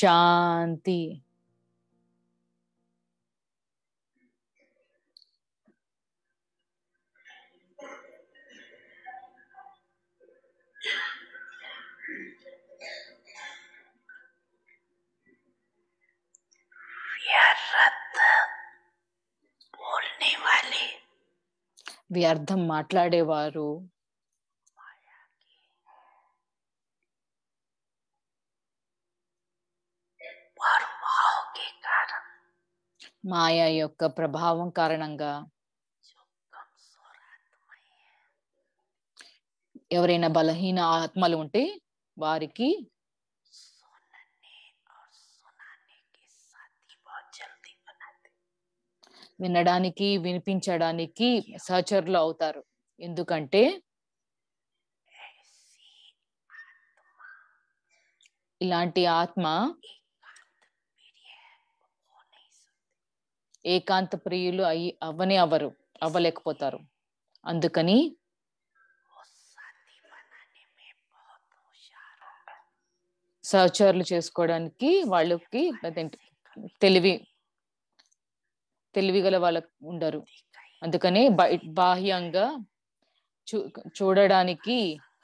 శాంతి व्यर्थ बोलने वाले వ్యర్థం మాట్లాడేవారు प्रभाव के कारण మాయ యొక్క ప్రభావం కారణంగా जो कमजोर आत्माएं हैं ఎవరైనా బలహీన ఆత్మలు ఉంటే వారికి सुनने और सुनाने के साथी बहुत जल्दी बनाते వినడానికి వినిపించడానికి సహచరులు అవుతారు ఎందుకంటే ऐसी आत्मा ఇలాంటి ఆత్మ एकांत प्रिय हो नहीं सकती ఏకాంత ప్రియులు అయి అవ్వనే అవ్వరు అవ్వలేకపోతారు అందుకని वो साथी बनाने में बहुत होशियार होगा సహచరులు చేసుకోవడానికి వాళ్ళకి అదేంటి తెలివి తెలివిగల వాళ్ళకు ఉండరు दिखाई అందుకనే బయ బాహ్యంగా చూ చూడడానికి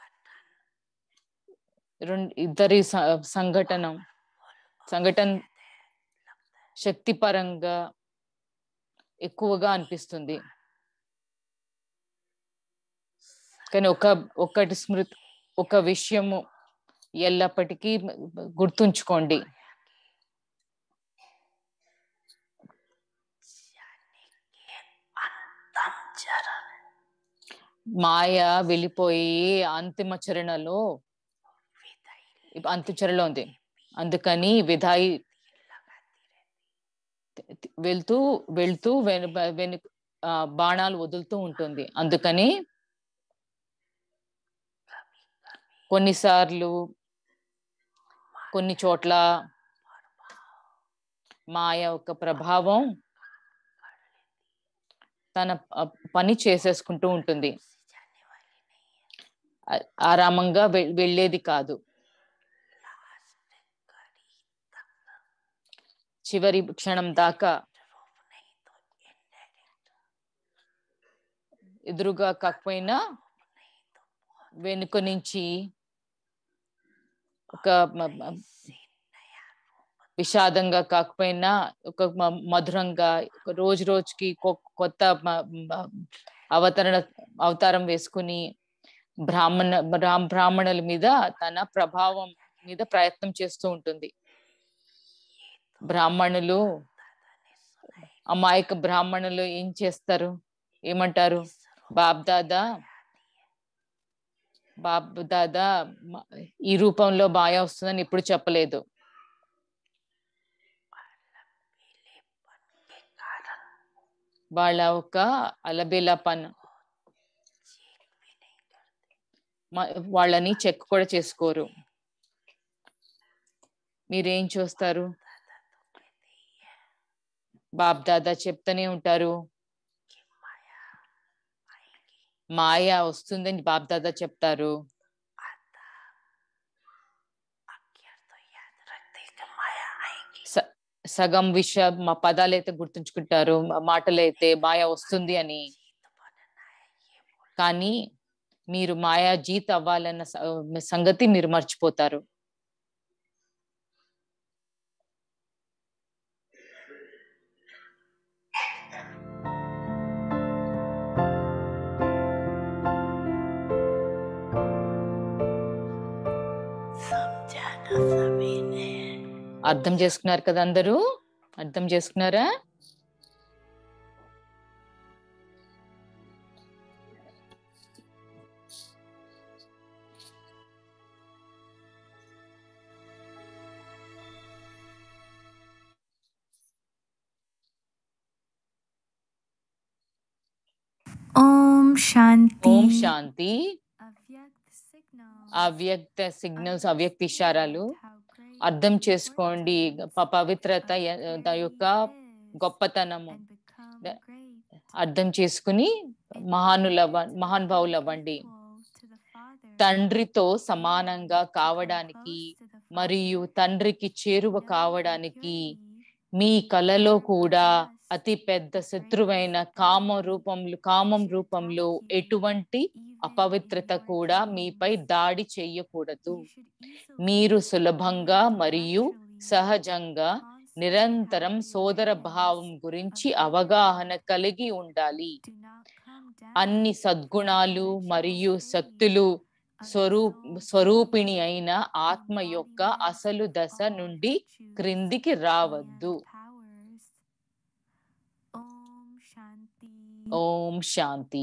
రెండు ఇద్దరి స- సంఘటన సంఘటన శక్తిపరంగా ఎక్కువగా అనిపిస్తుంది కానీ ఒక ఒకటి స్మృతి ఒక విషయము ఎల్లప్పటికీ గుర్తుంచుకోండి जाने के अंतम चरण మాయ వెళ్ళిపోయి అంతిమ చరణలో विदाई అంతిమ చరణలో ఉంది అందుకని విధాయి लगाती रहती వెళ్తూ వెళ్తూ వెను వెను ఆ, బాణాలు వదులుతూ ఉంటుంది అందుకని कभी कभी కొన్నిసార్లు కొన్ని చోట్ల మాయ యొక్క ప్రభావం తన ఆ, పని చేసేసుకుంటూ ఉంటుంది से जाने वाली नहीं है ఆ- ఆరామంగా వె- వెళ్ళేది కాదు लास्ट घड़ी तक చివరి క్షణం దాకా रूप नहीं तो इनडायरेक्ट ఎదురుగా కాకపోయినా नहीं तो వెనుక నుంచి ఒక మ- మ- से नया रूप విషాదంగా కాకపోయినా ఒక మ- మధురంగా ఒక రోజు రోజుకి కొ- కొత్త మ- మ- అవతరణ అవతారం వేసుకుని బ్రాహ్మణ బ్రా- బ్రాహ్మణుల మీద తన ప్రభావం మీద ప్రయత్నం చేస్తూ ఉంటుంది బ్రాహ్మణులు दादा ने सुनाई అమాయక బ్రాహ్మణులు ఏం చేస్తారు ఏమంటారు బాబ్ దాదా బాబ్ దాదా మ- ఈ రూపంలో బాయ వస్తుందని ఇప్పుడు చెప్పలేదు पीलेपन के कारण వాళ్ళ ఒక అలబేలా పన్ चेक भी नहीं करते మ- వాళ్ళని చెక్ కూడా చేసుకోరు మీరేం చూస్తారు दादा तो कहते ही है బాబ్ దాదా చెప్తూనే ఉంటారు कि माया आएगी మాయ వస్తుందని బాబ్ దాదా చెప్తారు आता अक्षर तो याद रखते कि माया आएगी స- సగం విష మా పదాలైతే గుర్తుంచుకుంటారు మా మాటలైతే మాయ వస్తుంది అని जीत बनना है ये बोल కానీ మీరు మాయా జీత్ అవ్వాలన్న స- సంగతి మీరు మర్చిపోతారు समझाना सभी ने అర్థం చేసుకున్నారు కదా అందరూ అర్థం చేసుకున్నారా Om Shanti. ఓం శాంతి Avyakt signals. అవ్యక్త సిగ్నల్స్ అవ్యక్త ఇషారాలు How great అర్థం the చేసుకోండి importance ప- పవిత్రత of ఎ- very దా యొక్క is గొప్పతనము and become ద- great. అర్థం చేసుకుని It మహానులు అవ్వ means to మహానుభావులు become అవ్వండి equal to the Father, తండ్రితో to సమానంగా become కావడానికి close to the మరియు తండ్రికి చేరువ కావడానికి మీ కలలో కూడా అతి పెద్ద శత్రువైన కామ రూపంలో కామం రూపంలో ఎటువంటి అపవిత్రత కూడా మీపై దాడి చెయ్యకూడదు మీరు సులభంగా మరియు సహజంగా నిరంతరం సోదర భావం గురించి అవగాహన కలిగి ఉండాలి అన్ని సద్గుణాలు మరియు శక్తులు స్వరూ స్వరూపిణి అయిన ఆత్మ యొక్క అసలు దశ నుండి క్రిందికి రావద్దు ఓం శాంతి ఓం శాంతి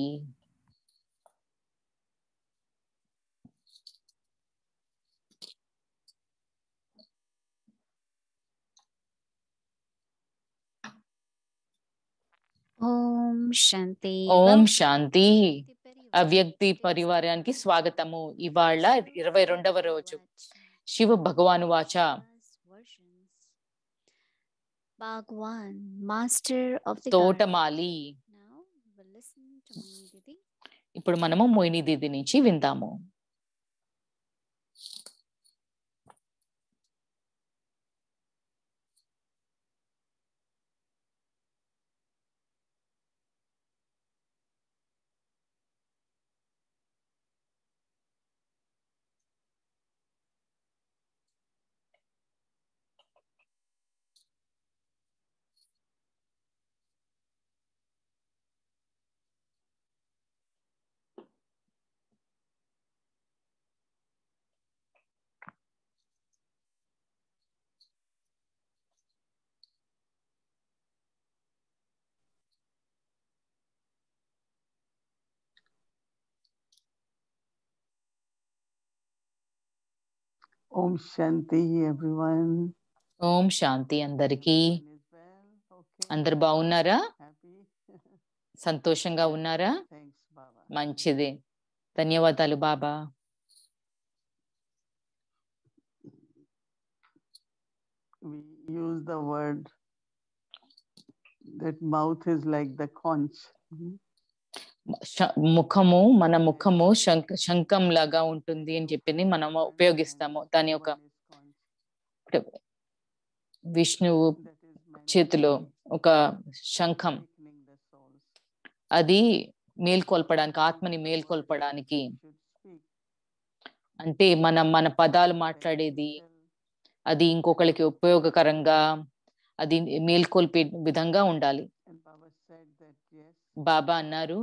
ఓం శాంతి ఓం శాంతి అవ్యక్తి పరివారానికి స్వాగతము ఇవాళ ఇరవై రెండవ రోజు శివ భగవాను వాచ భగవాన్ మాస్టర్ ఆఫ్ ది తోటమాలి ఇప్పుడు మనము మోయిని దీది నుంచి విందాము Om Shanti, everyone. ఓం శాంతి అందరికీ Everyone is well? Okay. అందరు బాగున్నారా Happy? సంతోషంగా ఉన్నారా Thanks, Baba. మంచిది ధన్యవాదాలు బాబా We use the word that mouth is like the conch. Mhm. శ- ముఖము మన ముఖము శంఖ శంఖం లాగా ఉంటుంది అని చెప్పింది మనం ఉపయోగిస్తాము దాని యొక్క One is conch. విష్ణువు That is meant చేతిలో for ఒక శంఖం awakening the souls. అది మేల్కొల్పడానికి ఆత్మని మేల్కొల్పడానికి Should speak. అంటే మన మన పదాలు మాట్లాడేది Tell, అది ఇంకొకరికి ఉపయోగకరంగా అది మేల్కొల్పే విధంగా ఉండాలి And Baba said that yes, బాబా అన్నారు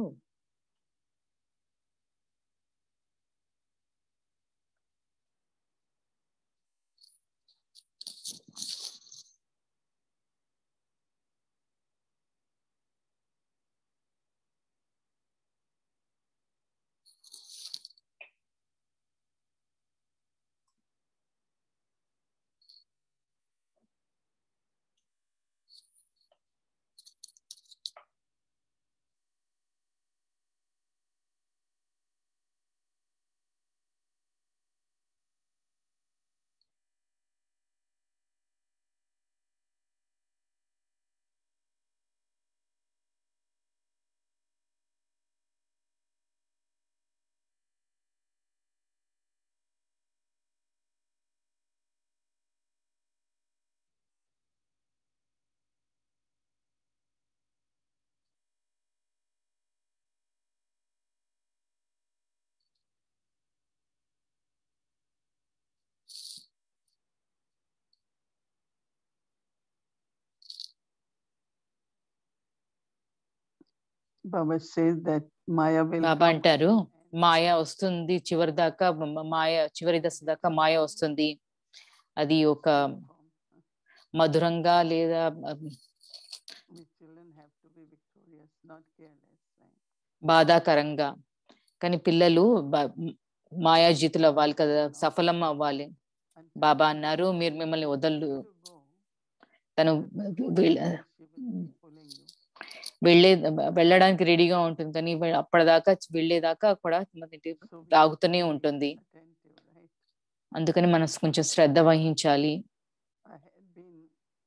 Baba says that Maya will Baba come అంటారు and మాయ వస్తుంది చివరి దాకా మ- మాయ చివరి దశ దాకా మాయ వస్తుంది అది ఒక మధురంగా లేదా ఆ, We children have to be victorious, not careless. Right? బాధాకరంగా కానీ పిల్లలు బ- మాయాజీతులు అవ్వాలి కదా సఫలం అవ్వాలి Until బాబా అన్నారు మీరు మిమ్మల్ని వదలు you go, తను both వీళ్ళ- sides she will be pulling you. వెళ్ళే వెళ్ళడానికి రెడీగా ఉంటుంది కానీ వే- అప్పటిదాకా వెళ్ళేదాకా కూడా మనకి So we తాగుతూనే have to be ఉంటుంది attentive, right? అందుకని మనం కొంచెం శ్రద్ధ వహించాలి I had been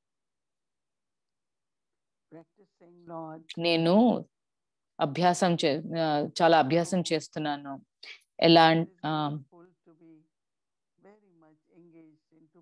practicing Lord నేను అభ్యాసం చే ఆ, చాలా అభ్యాసం చేస్తున్నాను ఎలా అన్- This ఆ, is pull to be very much engaged into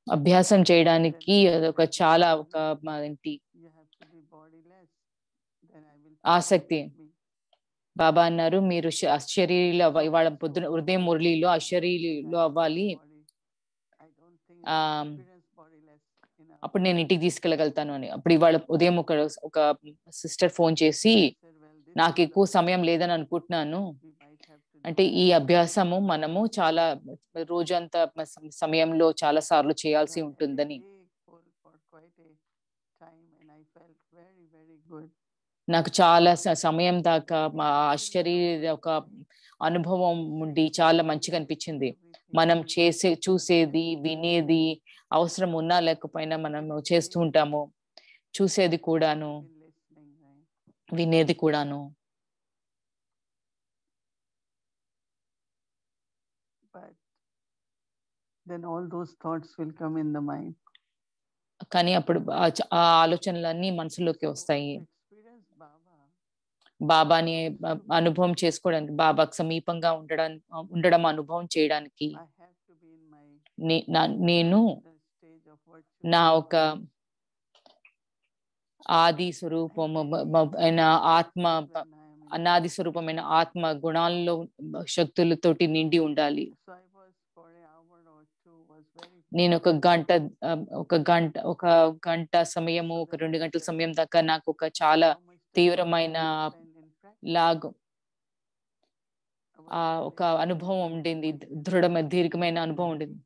అభ్యాసం చేయడానికి అదొక చాలా ఒక మా ఏంటి You have to be bodiless. Then I will ఆసక్తి. take me. బాబా అన్నారు మీరు శ- అశరీరిలో అవ్వ- ఇవాళ పొద్దున ఉదయం మురళిలో అశరీరిలో అవ్వాలి I don't think ఆ, I experience bodiless enough. అప్పుడు నేను ఇంటికి తీసుకెళ్ళగలుగుతాను అని అప్పుడు ఇవాళ ఉదయం ఒక ఒక సిస్టర్ ఫోన్ చేసి I said, "Well, this నాకు is ఎక్కువ the సమయం practice లేదని అనుకుంటున్నాను we might have to అంటే do." ఈ అభ్యాసము మనము చాలా రోజంతా మ- సమ- సమయంలో చాలా సార్లు చేయాల్సి So I ఉంటుందని take for for quite a time and I felt very, very good. నాకు చాలా స- సమయం దాకా మా ఆశ్చర్య ఒక అనుభవం ఉండి చాలా మంచిగా అనిపించింది మనం చేసే చూసేది వినేది అవసరం ఉన్నా లేకపోయినా మనం చేస్తూ ఉంటాము చూసేది కూడాను వినేది కూడాను But then all those thoughts will come in the mind. కానీ అప్పుడు ఆ చ- ఆ ఆలోచనలన్నీ మనసులోకి వస్తాయి To experience Baba, బాబాని అ- అనుభవం చేసుకోవడానికి బాబాకు సమీపంగా ఉండడానికి ఉండడం అనుభవం చేయడానికి I have to be in my నే- నా- నేను the stage of virtue. నా ఒక ఆది స్వరూపము బ- బ- అయిన ఆత్మ బ- అనాది స్వరూపమైన ఆత్మ గుణాల్లో శక్తులతోటి నిండి ఉండాలి So I was for an hour or two was very నేను ఒక గంట ఆ, ఒక గంట ఒక గంట సమయము ఒక రెండు గంటల సమయం దాకా నాకు ఒక చాలా how much time తీవ్రమైన I spend in practice. లాగ్ I was ఆ very ఒక అనుభవం ఉండింది దృఢమైన దీర్ఘమైన అనుభవం ఉండింది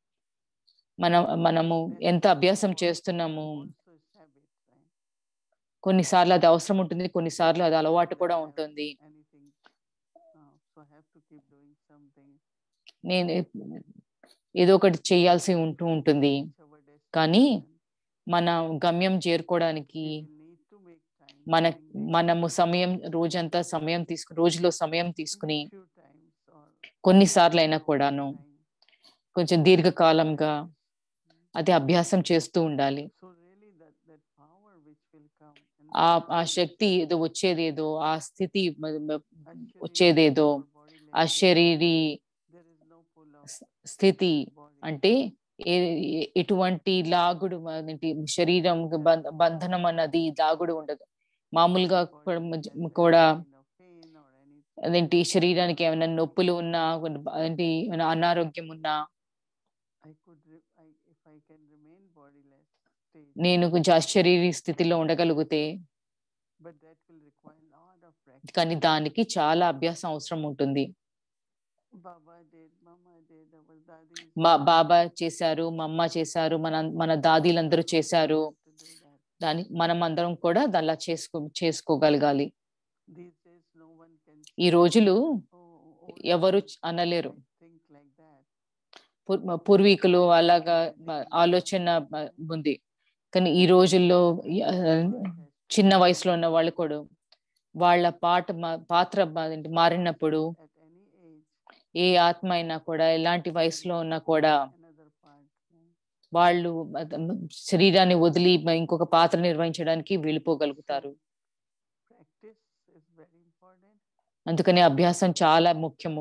మనం మనము ఎంత అభ్యాసం చేస్తున్నాము also is habit, right? కొన్నిసార్లు అది అవసరం ఉంటుంది కొన్నిసార్లు అది అలవాటు Whenever కూడా I have ఉంటుంది anything, uh, so I have to keep doing something. నేను ఏదో ఒకటి చేయాల్సి ఉంటూ ఉంటుంది Reach our కానీ destination, మన గమ్యం చేరుకోవడానికి we will need to make time మన during the మనము సమయం రోజంతా సమయం తీసుకు రోజులో సమయం తీసుకుని few times or కొన్నిసార్లు అయినా కూడాను time. కొంచెం దీర్ఘకాలంగా అది అభ్యాసం చేస్తూ ఉండాలి So really that, that power which will come and ఆ that ఆ will శక్తి ఏదో వచ్చేదేదో ఆ స్థితి మ- మ- actually వచ్చేదేదో our body ఆ language, శరీరీ there is no pull of స్- స్థితి body. అంటే ఏ- ఏ- ఎటువంటి లాగుడు ఏంటి శరీరం బంధ- బంధనం అన్నది లాగుడు ఉండదు మామూలుగా Body కూడా will మధ్య- get any కూడా kind of pain or anything. అదేంటి శరీరానికి ఏమైనా నొప్పులు ఉన్నా కొన్ని బ- ఏంటి ఏమైనా అనారోగ్యం ఉన్నా I could, re- I, if I can remain bodiless state, నేను కొంచెం అశరీరీ స్థితిలో ఉండగలిగితే but that will require a lot of practice. కానీ దానికి చాలా అభ్యాసం అవసరం ఉంటుంది Baba did, Mama did, our daddies మా did. బాబా చేశారు మా అమ్మ చేశారు మన మన దాదీలందరూ So చేశారు we have to do that. దాని మనం అందరం కూడా అలా చేసుకో చేసుకోగలగాలి These days no one can ఈ రోజులు oh, old ఎవరు people అనలేరు might think like that. పూర్- మా పూర్వీకులు అలాగా మ- ఆలోచన మ- ఉంది కానీ ఈ రోజుల్లో ఈ, ఆ, చిన్న వయసులో ఉన్న వాళ్ళు కూడా వాళ్ళ పాట మా- పాత్ర మా- ఏంటి మారినప్పుడు At any age, ఏ ఆత్మ అయినా కూడా ఎలాంటి వయసులో ఉన్నా కూడా another part. yeah. వాళ్ళు అద- శరీరాన్ని వదిలి మ- ఇంకొక పాత్ర నిర్వహించడానికి వెళ్ళిపోగలుగుతారు Practice is very important. అందుకని అభ్యాసం చాలా ముఖ్యము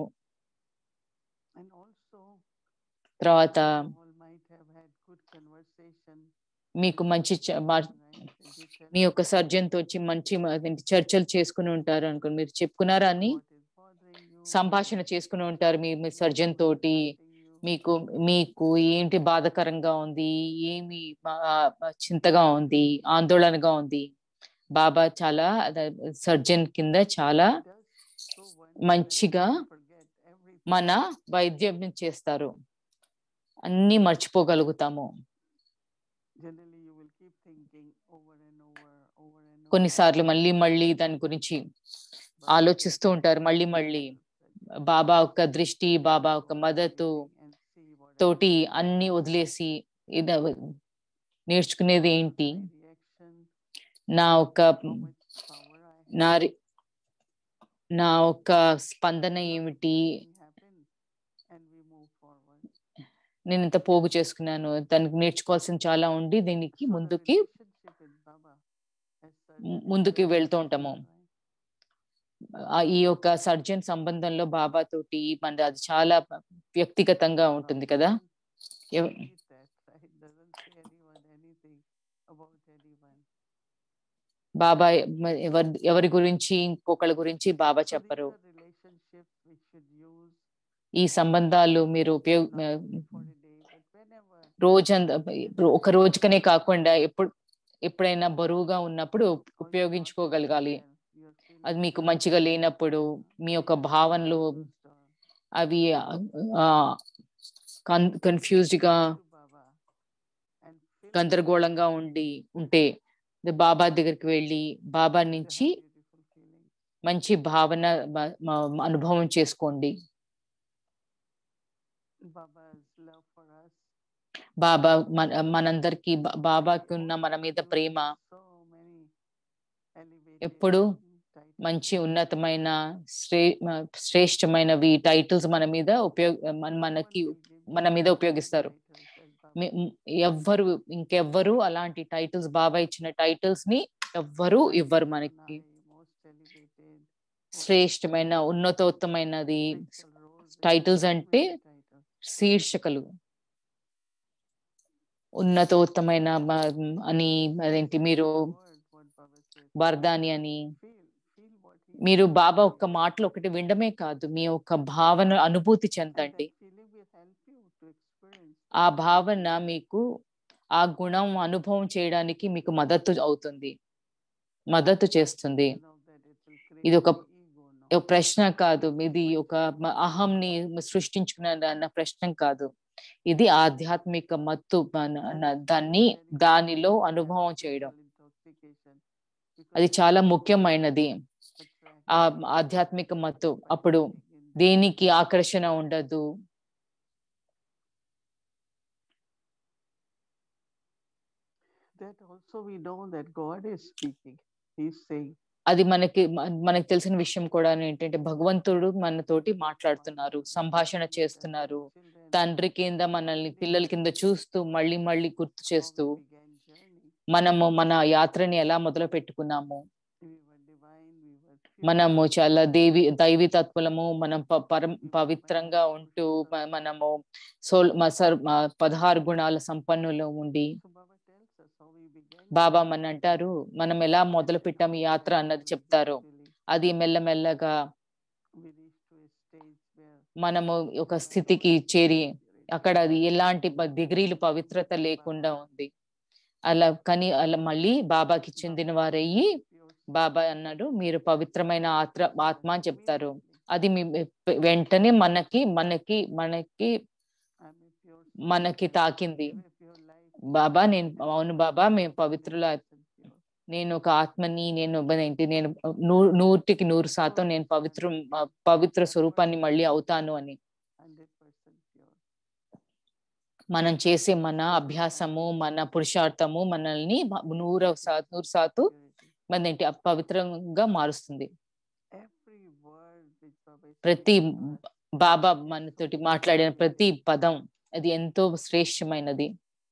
And also, తర్వాత you all might have had good conversation. మీకు మంచి చ- మా- right? Did you tell మీ యొక్క సర్జన్ తో వచ్చి మంచి మ- అదేంటి చర్చలు చేసుకుని ఉంటారు అనుకోండి మీరు చెప్పుకున్నారా అని what is bothering you, సంభాషణ చేసుకుని ఉంటారు మీ మీ సర్జన్ తోటి hurting you? మీకు మీకు ఏంటి బాధకరంగా ఉంది ఏమి బా- చింతగా ఉంది ఆందోళనగా ఉంది బాబా చాలా సర్జన్ కింద చాలా He does so wonderfully, మంచిగా you forget everything. మన వైద్యం చేస్తారు అన్ని మర్చిపోగలుగుతాము Generally, you will keep thinking over and over, over and over. కొన్నిసార్లు మళ్ళీ మళ్ళీ దాని గురించి Baba ఆలోచిస్తూ ఉంటారు మళ్ళీ మళ్ళీ బాబా యొక్క దృష్టి బాబా యొక్క మద్దతు and see what I తోటి can do. అన్ని వదిలేసి ఇది నేర్చుకునేది ఏంటి My reaction, నా ఒక how much power I have. నా రి- నా ఒక స్పందన ఏమిటి Something happened and we move forward. నేను ఇంత పోగు చేసుకున్నాను దానికి నేర్చుకోవాల్సింది చాలా ఉండి దీనికి So the ముందుకి relationship with Baba as such ము- is ముందుకి very వెళ్తూ important, ఉంటాము. right? ఆ ఈ యొక్క సర్జన్ సంబంధంలో బాబా తోటి మన అది చాలా వ్యక్తిగతంగా ఉంటుంది కదా Baba ఎవ- can repeat that, right? బాబా మ- ఎవరి ఎవరి గురించి ఇంకొకళ్ళ గురించి బాబా చెప్పరు These are relationships we should use ఈ సంబంధాలు మీరు ఉపయోగ not only for a day, but whenever రోజంత ఇప్పుడు ఒక రోజుకనే కాకుండా ఎప్పుడు ఎప్పుడైనా బరువుగా ఉన్నప్పుడు all your ఉపయోగించుకోగలగాలి thoughts are there, you're అది feeling మీకు sad, మంచిగా లేనప్పుడు మీ యొక్క భావనలు confused or అవి కన్ఫ్యూజ్డ్ గా to Baba and feel గందరగోళంగా ఉండి ఉంటే ఇది బాబా దగ్గరికి వెళ్ళి బాబా to నుంచి have beautiful feelings. మంచి భావన మ- మ- అనుభవం చేసుకోండి Baba's love for us బాబా మన మనందరికి బా- బాబాకి ఉన్న మన మీద ప్రేమ so many elevated ఎప్పుడు titles. మంచి ఉన్నతమైన శ్రే మ- శ్రేష్టమైనవి టైటిల్స్ మన మీద ఉపయోగ మన- మనకి No one will give మన మీద you ఉపయోగిస్తారు titles as Baba మీ- మ్, ఎవ్వరు ఇంకెవ్వరు అలాంటి టైటిల్స్ బాబా ఇచ్చిన టైటిల్స్ ని ఎవ్వరు ఇవ్వరు మనకి Nai, most elevated, most శ్రేష్టమైన ఉన్నతోత్తమైనది special roles, titles so అంటే many titles. శీర్షికలు ఉన్నతోత్తమైన మ- అని అదేంటి మీరు Word, what Baba says. వరదాని అని Feel, feel what he మీరు says. బాబా ఒక్క మాటలు ఒకటి వినడమే కాదు మీ యొక్క భావన అనుభూతి And చెందండి that feeling will help you to experience ఆ what Baba భావన says. మీకు ఆ గుణం అనుభవం చేయడానికి మీకు మద్దతు అవుతుంది మద్దతు చేస్తుంది You know that it will create ఇది ఒక the ego, no? ఒక ప్రశ్న కాదు ఇది ఒక మ- అహంని సృష్టించుకున్న అన్న ప్రశ్న కాదు ఇది ఆధ్యాత్మిక మత్తు మన- న- దాన్ని దానిలో అనుభవం చేయడం అది చాలా ముఖ్యమైనది ఆ ఆధ్యాత్మిక మత్తు అప్పుడు దేనికి ఆకర్షణ ఉండదు That also we know that God is speaking. He's saying, అది మనకి మ- మనకి తెలిసిన విషయం కూడా ఏంటంటే భగవంతుడు మనతోటి మాట్లాడుతున్నారు సంభాషణ చేస్తున్నారు తండ్రి కింద మనల్ని పిల్లల కింద చూస్తూ మళ్ళీ మళ్ళీ గుర్తు చేస్తూ మనము మన యాత్రని ఎలా మొదలు పెట్టుకున్నాము మనము చాలా దేవి దైవీ తత్వలము మనం ప- పరం పవిత్రంగా ఉంటూ మ- మనము సోల్ మ- సర్- మ- పదహారు గుణాల సంపన్నులు ఉండి బాబా మన అంటారు మనం ఎలా మొదలు పెట్టాం ఈ యాత్ర అన్నది చెప్తారు అది మెల్లమెల్లగా మనము ఒక స్థితికి చేరి అక్కడ అది ఎలాంటి ప- డిగ్రీలు పవిత్రత లేకుండా ఉంది అలా కానీ అలా మళ్ళీ బాబాకి చెందిన వారయ్యి బాబా అన్నాడు మీరు పవిత్రమైన ఆత్ర ఆత్మ అని చెప్తారు అది మీ వెంటనే మనకి మనకి మనకి మనకి తాకింది బాబా నేను అవును బాబా మేము పవిత్రుల నేను ఒక ఆత్మని నేను ఏంటి నేను నూ నూటికి నూరు శాతం నేను పవిత్ర పవిత్ర స్వరూపాన్ని మళ్ళీ అవుతాను అని మనం చేసే మన అభ్యాసము మన పురుషార్థము మనల్ని బ- నూరు శా నూరు శాతం మన ఏంటి పవిత్రంగా మారుస్తుంది ప్రతి బాబా మనతోటి మాట్లాడిన ప్రతి పదం అది ఎంతో శ్రేష్టమైనది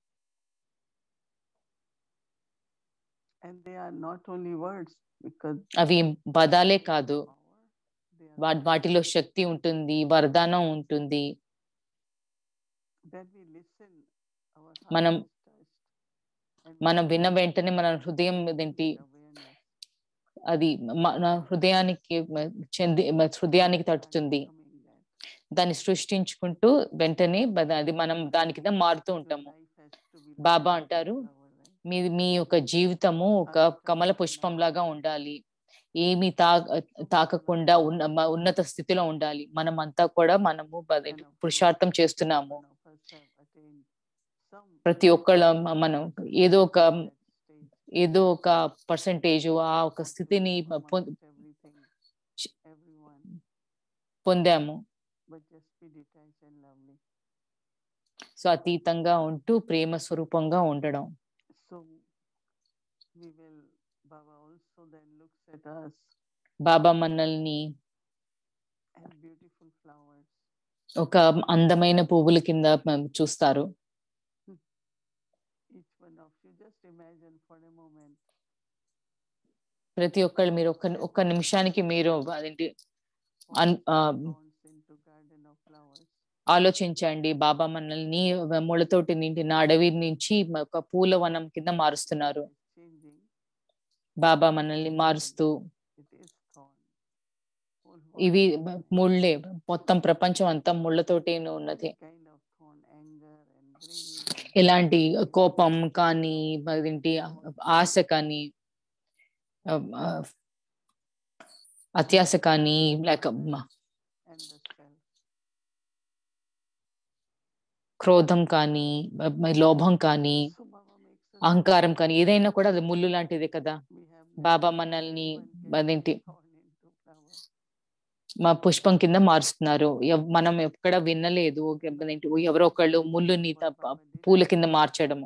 And they are not only words because అవి పదాలే కాదు they are వా- వాటిలో శక్తి ఉంటుంది వరదానం ఉంటుంది When we listen, our heart మనం- is touched. And మనం we విన్న feel వెంటనే మన హృదయం ఏంటి awareness. అది మన హృదయానికి చెంది హృదయానికి తట్టుతుంది Coming there. దాన్ని సృష్టించుకుంటూ వెంటనే బద- అది మనం దాని కింద మారుతూ Your ఉంటాము life has to be Baba like a అంటారు, flower, right? మీ మీ యొక్క జీవితము ఒక కమల పుష్పం లాగా ఉండాలి ఏమి తా తాకకుండా ఉన్న మ- ఉన్నత స్థితిలో ఉండాలి మనం అంతా కూడా మనము బ- And of course, పురుషార్థం చేస్తున్నాము none of us have attained some ప్రతి ఒక్కళ్ళ మ- మనం ఏదో ఒక that stage. ఏదో ఒక పర్సంటేజ్ ఆ ఒక స్థితిని పొ- Amongst everything, చి- everyone, పొందాము but just be detached and lovely. So అతీతంగా ఉంటూ ప్రేమ స్వరూపంగా ఉండడం So we will, Baba also then looks at us బాబా మనల్ని as beautiful flowers. ఒక అందమైన పువ్వుల కింద మ- చూస్తారు Each one of you, just imagine for a moment. ప్రతి ఒక్కళ్ళు మీరు ఒక ఒక్క నిమిషానికి మీరు అదేంటి అన్- ఆ, thorns into garden of flowers. ఆలోచించండి బాబా మనల్ని ముళ్ళతోటి నిండిన అడవి నుంచి ఒక పూలవనం కింద మారుస్తున్నారు Is changing. బాబా మనల్ని మారుస్తూ It is thorn. Whole world ఇవి is thorn. ముళ్ళే మొత్తం ప్రపంచం అంతా ముళ్ళతోటి ఉన్నది Any kind of thorn, anger and greed and ఎలాంటి కోపం కానీ మరేంటి ఆశ కానీ ఆ, ఆ, అత్యాశ కానీ లేక మ- and the self. క్రోధం కానీ మ- మ- లోభం కానీ So Baba makes us అహంకారం కానీ ఏదైనా కూడా అది ముళ్ళు లాంటిదే కదా we have బాబా many మనల్ని one can అదేంటి thorn into flower. మా పుష్పం కింద మారుస్తున్నారు ఎవ్- మనం ఎక్కడ వినలేదు అదేంటి ఎవరో ఒకళ్ళు ముళ్ళుని What తప్ప Baba did పూల was కింద to మార్చడము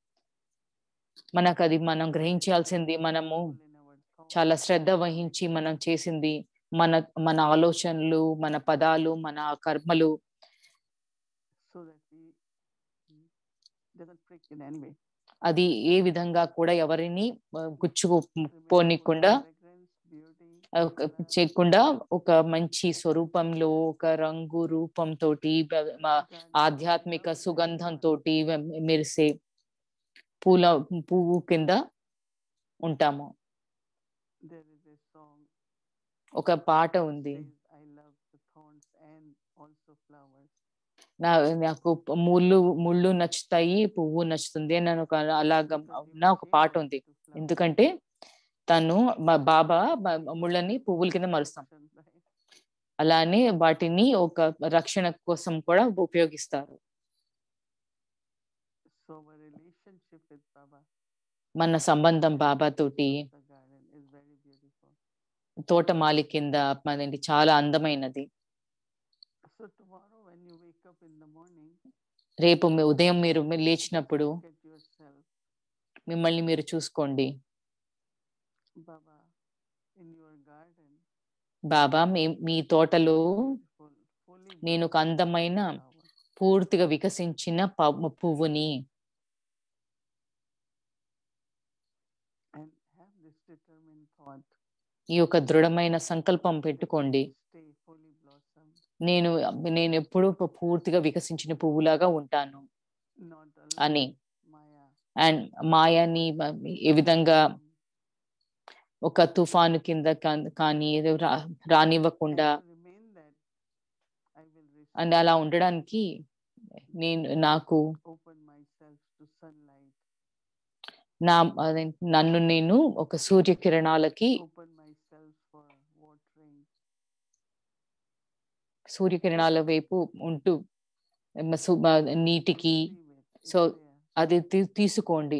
మనకు అది మనం గ్రహించాల్సింది మనము pull in our thoughts చాలా and శ్రద్ధ our వహించి actions మనం చేసింది మన మన ఆలోచనలు మన పదాలు మన కర్మలు so that we mm, doesn't prick in any way. అది ఏ విధంగా కూడా ఎవరిని ఆ, గుచ్చుకు Remember పోనీకుండా our fragrance, beauty, ఆ, ఒక love, చేయకుండా ఒక మంచి స్వరూపంలో ఒక రంగు రూపం తోటి బ- మా garden, ఆధ్యాత్మిక love, సుగంధం everyone. తోటి వె- మెరిసే పూల పువ్వు కింద ఉంటాము There is a song ఒక పాట that ఉంది says, I love the thorns and also flowers. నా నాకు ప- ముళ్ళు ముళ్ళు నచ్చుతాయి పువ్వు నచ్చుతుంది అని ఒక అలాగా Because we నా will ఒక change పాట it ఉంది to flowers. ఎందుకంటే తను మా బాబా బ- ముళ్ళని పువ్వుల కింద మరుస్తాం Protection, right? అలానే వాటిని ఒక రక్షణ కోసం కూడా ఉపయోగిస్తారు So our relationship with Baba మన సంబంధం బాబా తోటి of the garden is very beautiful. తోటమాలి కింద మనది చాలా అందమైనది So tomorrow when you wake up in the morning, రేపు మీ ఉదయం మీరు మీ లేచినప్పుడు look at yourself, మిమ్మల్ని మీరు చూసుకోండి Baba, in your garden, బాబా మీ మీ తోటలో beautiful, fully నేను ఒక blossomed అందమైన flower. పూర్తిగా వికసించిన ప- పువ్వుని and have this determined thought. ఈ యొక్క దృఢమైన సంకల్పం that I పెట్టుకోండి will Stay fully blossomed, నేను నేను ఎప్పుడూ ప- పూర్తిగా వికసించిన పువ్వులాగా ఉంటాను not అని allow Maya. అండ్ మాయాని మ- ఏ విధంగా um, ఒక తుఫాను కింద కా- కానీ ఏదో రా- రానివ్వకుండా and to remain that, I will and receive అలా ఉండడానికి నేను నాకు open myself to sunlight, నా అదే నన్ను నేను ఒక సూర్యకిరణాలకి open myself for watering. సూర్యకిరణాల వైపు ఉంటూ మ- సు- మ- నీటికి Receive it, it's So, there. అది తీ- తీసుకోండి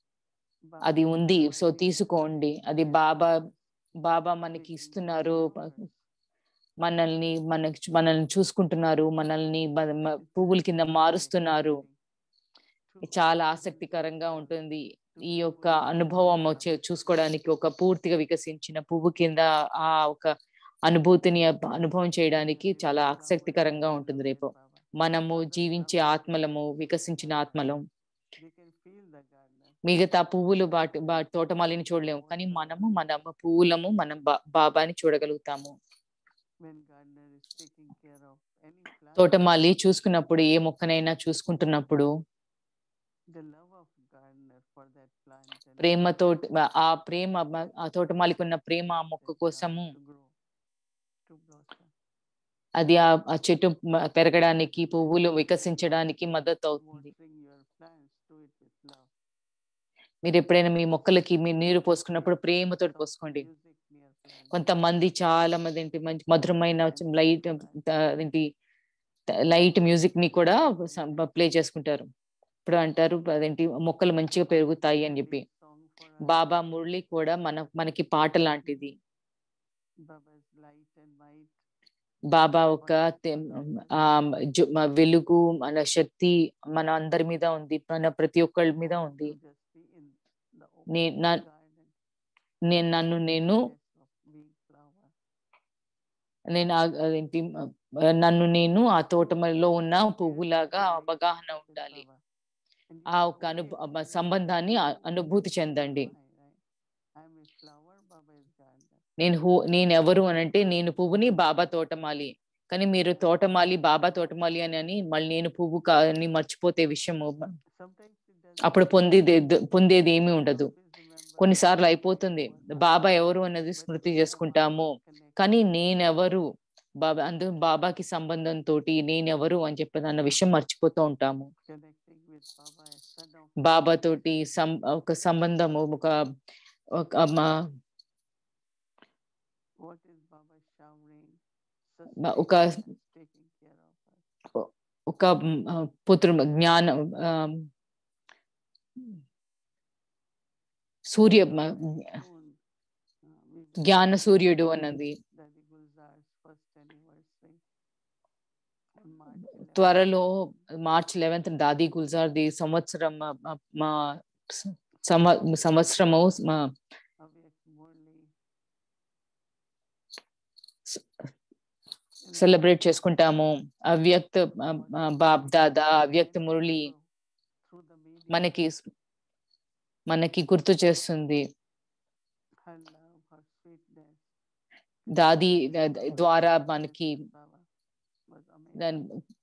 అది Baba is ఉంది సో providing తీసుకోండి us అది care, బాబా బాబా మనకి making us ఇస్తున్నారు flowers. మనల్ని మనకి మనల్ని చూసుకుంటున్నారు మనల్ని మ- మ- It's పువ్వుల కింద very మారుస్తున్నారు exciting ఇది to చాలా fully ఆసక్తికరంగా blossom, ఉంటుంది to ఈ be యొక్క fully అనుభవం blossomed వచ్చే flower. చూసుకోవడానికి ఒక పూర్తిగా వికసించిన పువ్వు కింద ఆ ఒక అనుభూతిని అబ్- అనుభవం చేయడానికి We are చాలా living ఆసక్తికరంగా flowers ఉంటుంది together రేపు with Baba. మనము Other జీవించే flowers ఆత్మలము can feel వికసించిన the ఆత్మలం garden. They can feel the gardener. మిగతా పువ్వులు బాటి బా తోటమాలిని చూడలేము కానీ మనము మన పువ్వులము మనం బా బాబాని చూడగలుగుతాము When gardener is taking care of any plant, తోటమాలి చూసుకున్నప్పుడు ఏ మొక్కనైనా చూసుకుంటున్నప్పుడు the love of gardener for that plant and ప్రేమతో for ఆ ప్రేమ మ- ఆ తోటమాలికి ఉన్న ప్రేమ ఆ మొక్క that కోసము plant to grow, to blossom. అది ఆ ఆ చెట్టు మ- పెరగడానికి పువ్వులు వికసించడానికి మద్దతు అవుతుంది Watering your plants, do it with love. మీరు ఎప్పుడైనా మీ మొక్కలకి మీ నీరు పోసుకున్నప్పుడు ప్రేమతో Soft పోసుకోండి music near plants. కొంతమంది చాలా మంది ఏంటి మంచి మధురమైన లైట్ ఏంటి లైట్ మ్యూజిక్ ని కూడా ప్లే చేసుకుంటారు ఇప్పుడు అంటారు అదేంటి మొక్కలు మంచిగా పెరుగుతాయి అని చెప్పి Sing song for us. బాబా మురళి కూడా మన మనకి పాట లాంటిది Baba's light and might. బాబా ఒక తె- ఆ జు- మ- వెలుగు మన శక్తి మన అందరి మీద ఉంది మన ప్రతి ఒక్కళ్ళ మీద want ఉంది to just be in the నే- open నా- garden, నేను నన్ను నేను yes, of being flower. నేను ఆ- అదేంటి ఆ, నన్ను నేను ఆ తోటలో ఉన్న Share పువ్వులాగా that అవగాహన relationship with ఉండాలి Baba. And you ఆ can ఒక feel Anu it when you సంబంధాన్ని ఆ- feel it అనుభూతి in చెందండి my, right? I'm a flower, Baba is gardener. నేను హూ నేను ఎవరు అని అంటే నేను పువ్వుని బాబా తోటమాలి కానీ మీరు తోటమాలి బాబా తోటమాలి అని అని మళ్ళీ నేను పువ్వు కా అని మర్చిపోతే విషయము Sometimes it doesn't అప్పుడు mean పొందేది that పొందేది ఏమీ ఉండదు always remember కొన్నిసార్లు అయిపోతుంది బాబా ఎవరు అన్నది స్మృతి చేసుకుంటాము కానీ నేనెవరు బాబా అందు బాబాకి సంబంధంతో నేనెవరు అని చెప్పి అన్న విషయం మర్చిపోతూ ఉంటాము బాబా తోటి సం ఒక సంబంధము ఒక ఒక మా బ- ఒక ఒక మ్, ఆ, పుత్రు జ్ఞాన ఆ, సూర్య మ- జ్ఞాన సూర్యుడు అన్నది త్వరలో మార్చ్ లెవెన్త్ దాది గుల్జార్ది సంవత్సరం ఆ, ఆ, మా స- సంవ- సంవత్సరము మా సెలబ్రేట్ చేసుకుంటాము అవ్యక్త ఆ, ఆ, బాప్ దాదా అవ్యక్త మురళి మనకి మనకి గుర్తు చేస్తుంది దాది ద- ద- ద్వారా మనకి దాని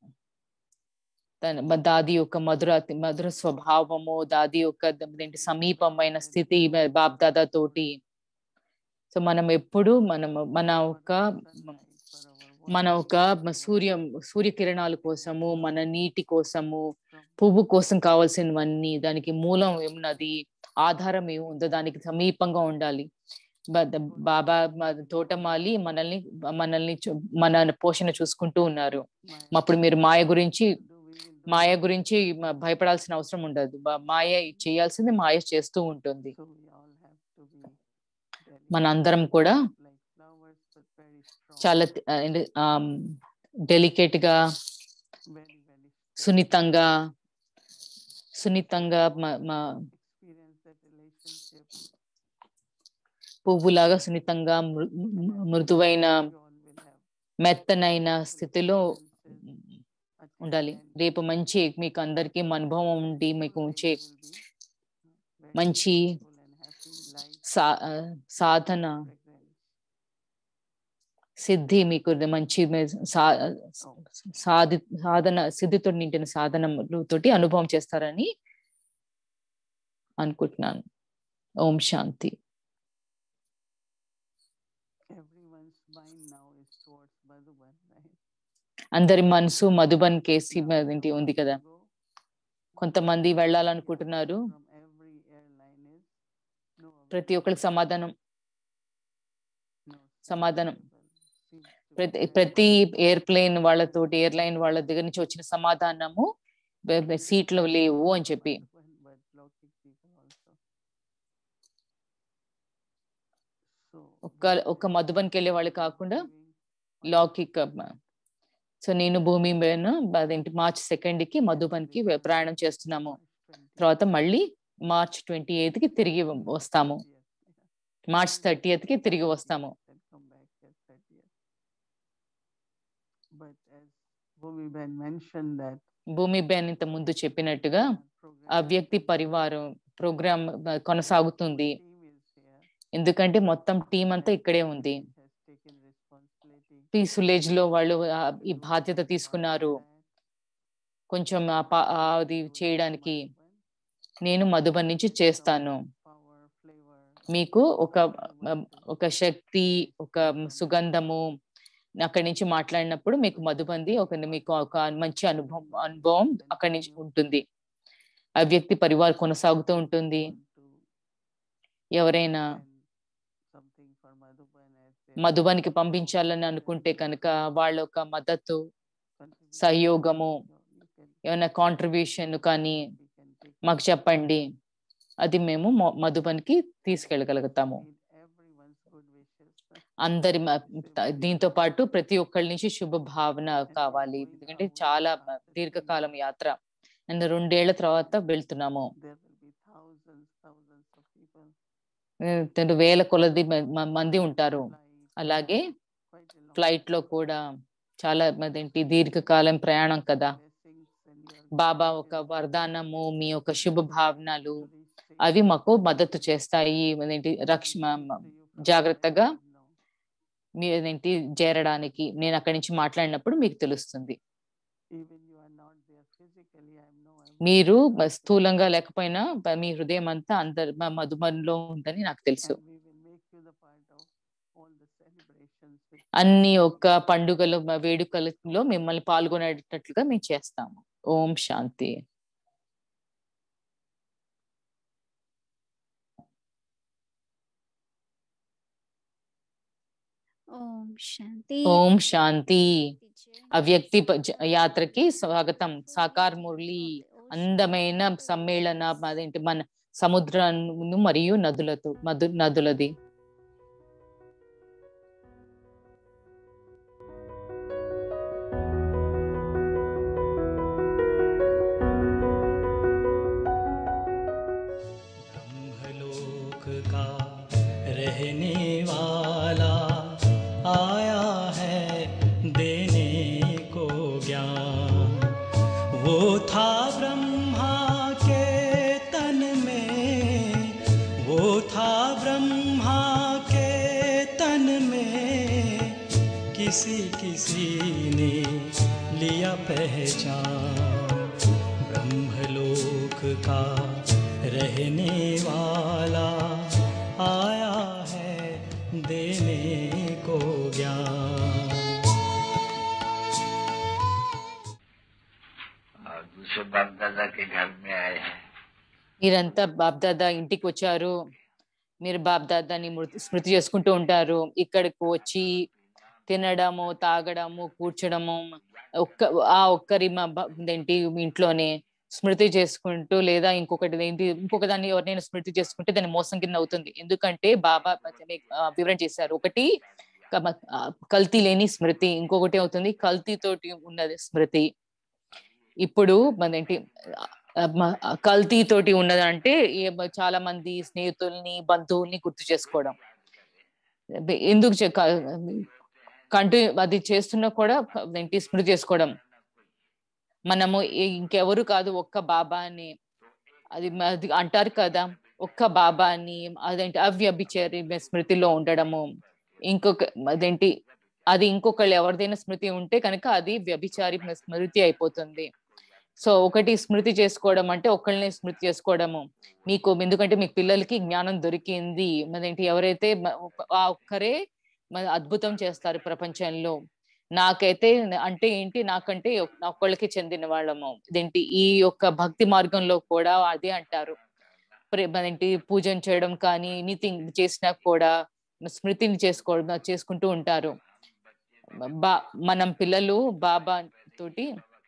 తన మ- దాది యొక్క మధుర మధుర స్వభావము దాది యొక్క ద- ఏంటి సమీపమైన స్థితి మ- బాప్ దాదా తోటి సో మనం ఎప్పుడు మనం మన ఒక మన ఒక మ- సూర్య సూర్యకిరణాల కోసము మన నీటి కోసము పువ్వు కోసం కావాల్సినవన్నీ దానికి మూలం ఏమున్నది ఆధారం ఏముందో దానికి సమీపంగా ఉండాలి బ- ద- బాబా మ- తోటమాలి మనల్ని మనల్ని చూ- మన పోషణ చూసుకుంటూ ఉన్నారు అప్పుడు మీరు మాయ గురించి మాయ గురించి మ- భయపడాల్సిన అవసరం ఉండదు బ- మాయ చేయాల్సింది మాయ చేస్తూ ఉంటుంది మన అందరం కూడా చాలా డెలికేట్ గా సున్నితంగా సున్నితంగా మ- మ- పువ్వులాగా సున్నితంగా మృ- మృ- మృదువైన మెత్తనైన స్థితిలో ఉండాలి రేపు మంచి మీకు అందరికీ అనుభవం ఉండి మీకు ఉంచే మంచి సా ఆ, సాధన సిద్ధి మీకు మంచి మే- సా- సాధి సాధన సిద్ధితో నిండిన సాధనతోటి అనుభవం చేస్తారని అనుకుంటున్నాను ఓం శాంతి Everyone's mind now is towards Madhuban, right? అందరి మనసు మధుబన్ కేసి Now, ఏంటి where ఉంది we కదా go, కొంతమంది the వెళ్ళాలనుకుంటున్నారు from every airline is no ప్రతి ఒక్కరికి సమాధానం no సమాధానం seems to ప్రతి be ప్రతి there. ఎయిర్ప్లేన్ వాళ్ళతోటి ఎయిర్లైన్ వాళ్ళ దగ్గర నుంచి వచ్చిన సమాధానము బె- బె- సీట్లు లేవు అని చెప్పి But Lockic people also. So ఒక్క ఒక్క మధుబన్కి వెళ్ళే వాళ్ళు కాకుండా giving లౌకిక మ- సో నేను భూమి పైన అదేంటి మార్చ్ సెకండ్ కి మధుబన్ కి వె- ప్రయాణం చేస్తున్నాము తర్వాత మళ్ళీ మార్చ్ ట్వంటీ ఎయిత్ కి తిరిగి వ- వస్తాము మార్చ్ థర్టీయత్ కి తిరిగి వస్తాము But as Bhumi Ben mentioned that Bhumi Ben ఇంత ముందు చెప్పినట్టుగా అవ్యక్తి పరివారం ప్రోగ్రామ్ కొనసాగుతుంది ఎందుకంటే మొత్తం టీం అంతా ఇక్కడే ఉంది పీస్ విలేజ్ లో వాళ్ళు ఆ, ఈ బాధ్యత తీసుకున్నారు కొంచెం ఆ పా- ఆ అది చేయడానికి నేను మధుబన్ నుంచి చేస్తాను మీకు ఒక ఒక శక్తి ఒక సుగంధము అక్కడి నుంచి మాట్లాడినప్పుడు మీకు మధుబంది ఒక మీకు ఒక మంచి అనుభవం అనుభవం అక్కడి నుంచి ఉంటుంది అవ్యక్తి పరివార్ కొనసాగుతూ ఉంటుంది ఎవరైనా మధుబనికి పంపించాలని అనుకుంటే కనుక వాళ్ళ యొక్క మద్దతు సహయోగము ఏమైనా కాంట్రిబ్యూషన్ కానీ మాకు చెప్పండి అది మేము మొ- మధుబన్కి తీసుకెళ్ళగలుగుతాము అందరి మ- త- దీంతో పాటు ప్రతి ఒక్కరి నుంచి శుభ భావన కావాలి ఎందుకంటే చాలా మ- దీర్ఘకాలం యాత్ర అండ్ రెండేళ్ల తర్వాత వెళ్తున్నాము ఏ, తెలు- వేల కొలది మ- మ- మంది ఉంటారు అలాగే ఫ్లైట్ లో కూడా చాలా ఏంటి దీర్ఘకాలం ప్రయాణం కదా బాబా ఒక వరదానము మీ యొక్క శుభ భావనలు అవి మాకు మద్దతు చేస్తాయి అదేంటి రక్ష మ- మ- జాగ్రత్తగా మీ ఏంటి చేరడానికి నేను అక్కడి నుంచి మాట్లాడినప్పుడు మీకు తెలుస్తుంది even you are not there physically, I have no మీరు స్థూలంగా లేకపోయినా బ- మీ హృదయం అంతా అందరి మ- మధుమన్లో ఉందని నాకు తెలుసు And we will make you the part of all the celebrations which అన్ని ఒక్క పండుగలు మ- వేడుకలలో మిమ్మల్ని పాల్గొనేటట్లుగా మేము చేస్తాము ఓం శాంతి Om Shanti. ఓం శాంతి The అవ్యక్తి journey ప- of జ- the యాత్రకి soul స్వాగతం through the Sakar waves Murali of the ocean అందమైన to సమ్మేళన waves. అదేంటి మన సముద్రాన్ని మరియు నదులతో మధు నదులది ब्रह्मलोक का रहने वाला आया है देने को ज्ञान वो था ब्रह्मा के तन में वो था ब्रह्मा के तन में किसी किसी ने लिया पहचान ब्रह्मलोक का रहने वाला आया है देने को ज्ञान और दूसरे बाप दादा के घर में आए हैं మీరంతా బాబ్దాదా ఇంటికి వచ్చారు మీరు బాబ్దాదాని మృతి స్మృతి చేసుకుంటూ ఉంటారు ఇక్కడికి వచ్చి తినడము తాగడము కూర్చోడము ఒక్క ఆ ఒక్కరి మా బ- ఏంటి ఇంట్లోనే స్మృతి చేసుకుంటూ లేదా ఇంకొకటి ఏంటి ఇంకొక దాన్ని ఎవరినైనా స్మృతి చేసుకుంటే దాన్ని మోసం కింద అవుతుంది ఎందుకంటే బాబా ఆ, వివరణ చేశారు ఒకటి కమ- ఆ, కల్తీ లేని స్మృతి ఇంకొకటి అవుతుంది కల్తీ తోటి ఉన్నది స్మృతి ఇప్పుడు మనేంటి ఆ, మ- ఆ, కల్తీ తోటి ఉన్నదంటే ఏ- చాలా మంది స్నేహితుల్ని బంధువుల్ని గుర్తు చేసుకోవడం ఎందుకు చే- క- కంటిన్యూ అది చేస్తున్నా కూడా ఏంటి స్మృతి చేసుకోవడం మనము ఏ- ఇంకెవరు కాదు ఒక్క బాబా అని అది మ- అది అంటారు కదా ఒక్క బాబా అని అదేంటి అవ్యభిచారి స్మృతిలో ఉండడము ఇంకొక అదేంటి అది ఇంకొకళ్ళు ఎవరిదైనా స్మృతి ఉంటే కనుక అది వ్యభిచారి స్మృతి అయిపోతుంది సో ఒకటి స్మృతి చేసుకోవడం అంటే ఒకళ్ళని స్మృతి చేసుకోవడము మీకు ఎందుకంటే మీ పిల్లలకి జ్ఞానం దొరికింది మరేంటి ఎవరైతే మ- ఆ ఒక్కరే మ- అద్భుతం చేస్తారు ప్రపంచంలో నాకైతే అంటే ఏంటి నాకంటే ఒక్- నా ఒక్కళ్ళకి చెందిన వాళ్ళము ఇదేంటి ఈ యొక్క భక్తి మార్గంలో కూడా అదే అంటారు ప్రే- మరేంటి పూజన చేయడం కానీ ఎనీథింగ్ చేసినా కూడా స్మృతిని చేసుకోవడం చేసుకుంటూ ఉంటారు బా మనం పిల్లలు బాబా తోటి